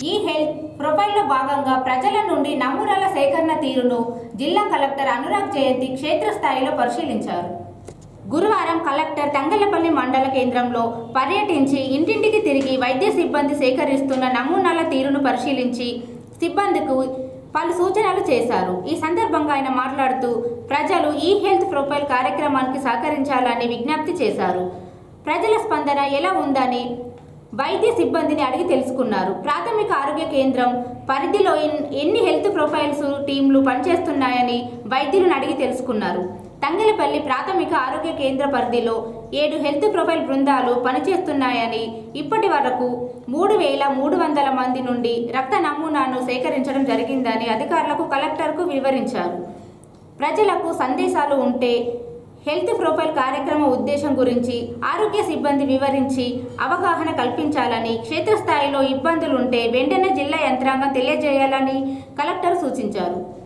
ఈ హెల్త్ ప్రొఫైల్లో భాగంగా ప్రజల నుండి నమూనాల సేకరణ తీరును జిల్లా కలెక్టర్ అనురాగ్ జయంతి క్షేత్రస్థాయిలో పరిశీలించారు గురువారం కలెక్టర్ తంగలపల్లి మండల కేంద్రంలో పర్యటించి ఇంటింటికి తిరిగి వైద్య సిబ్బంది సేకరిస్తున్న నమూనాల తీరును పరిశీలించి సిబ్బందికి పలు సూచనలు చేశారు ఈ సందర్భంగా ఆయన మాట్లాడుతూ ప్రజలు ఈ హెల్త్ ప్రొఫైల్ కార్యక్రమానికి సహకరించాలని విజ్ఞప్తి చేశారు ప్రజల స్పందన ఎలా ఉందని వైద్య సిబ్బందిని అడిగి తెలుసుకున్నారు ప్రాథమిక ఆరోగ్య కేంద్రం పరిధిలో ఎన్- ఎన్ని హెల్త్ ప్రొఫైల్స్ టీంలు పనిచేస్తున్నాయని వైద్యులను అడిగి తెలుసుకున్నారు తంగలపల్లి ప్రాథమిక ఆరోగ్య కేంద్ర పరిధిలో ఏడు హెల్త్ ప్రొఫైల్ బృందాలు పనిచేస్తున్నాయని ఇప్పటి వరకు మూడు వేల మూడు వందల మంది నుండి రక్త నమూనాను సేకరించడం జరిగిందని అధికారులకు కలెక్టర్కు వివరించారు ప్రజలకు సందేశాలు ఉంటే హెల్త్ ప్రొఫైల్ కార్యక్రమ ఉద్దేశం గురించి ఆరోగ్య సిబ్బంది వివరించి అవగాహన కల్పించాలని క్షేత్రస్థాయిలో ఇబ్బందులుంటే వెంటనే జిల్లా యంత్రాంగం తెలియజేయాలని కలెక్టర్ సూచించారు